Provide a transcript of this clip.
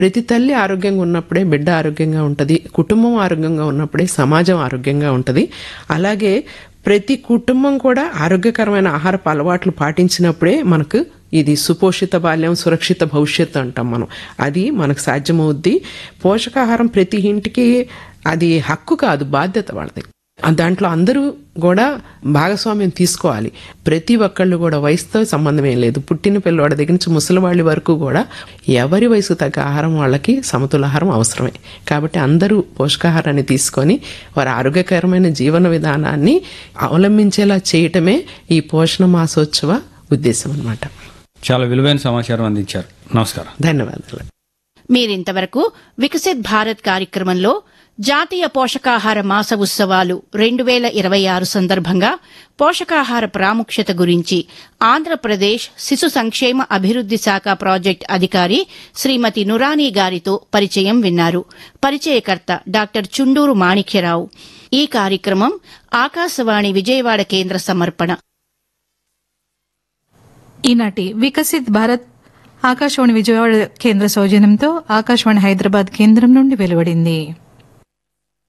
ప్రతి తల్లి ఆరోగ్యంగా ఉన్నప్పుడే బిడ్డ ఆరోగ్యంగా ఉంటుంది కుటుంబం ఆరోగ్యంగా ఉన్నప్పుడే సమాజం ఆరోగ్యంగా ఉంటుంది అలాగే ప్రతి కుటుంబం కూడా ఆరోగ్యకరమైన ఆహారపు అలవాట్లు పాటించినప్పుడే మనకు ఇది సుపోషిత బాల్యం సురక్షిత భవిష్యత్తు అంటాం మనం అది మనకు సాధ్యమవుద్ది పోషకాహారం ప్రతి ఇంటికి అది హక్కు కాదు బాధ్యత వాళ్ళది ఆ దాంట్లో అందరూ కూడా భాగస్వామ్యం తీసుకోవాలి ప్రతి ఒక్కళ్ళు కూడా వయసుతో సంబంధం ఏం లేదు పుట్టిన పిల్లవాడి దగ్గర నుంచి ముసలివాళ్ళ వరకు కూడా ఎవరి వయసు తగ్గ ఆహారం వాళ్ళకి సమతులాహారం అవసరమే కాబట్టి అందరూ పోషకాహారాన్ని తీసుకొని వారి ఆరోగ్యకరమైన జీవన విధానాన్ని అవలంబించేలా చేయటమే ఈ పోషణ మాసోత్సవ ఉద్దేశం అన్నమాట చాలా విలువైన సమాచారం అందించారు నమస్కారం ధన్యవాదాలు మీరింతవరకు వికసిత్ భారత్ కార్యక్రమంలో జాతీయ పోషకాహార మాస ఉత్సవాలు రెండు వేల ఇరవై ఆరు సందర్భంగా పోషకాహార ప్రాముఖ్యత గురించి ఆంధ్రప్రదేశ్ శిశు సంక్షేమ అభివృద్ది శాఖ ప్రాజెక్ట్ అధికారి శ్రీమతి నురానీ గారితో పరిచయం విన్నారు పరిచయకర్త డాక్టర్ చుండూరు మాణిక్యరావు ఈ కార్యక్రమం ఆకాశవాణి విజయవాడ కేంద్ర సమర్పణ ఈనాటి వికసిత్ భారత్ ఆకాశవాణి విజయవాడ కేంద్ర సౌజన్యంతో ఆకాశవాణి హైదరాబాద్ కేంద్రం నుండి వెలువడింది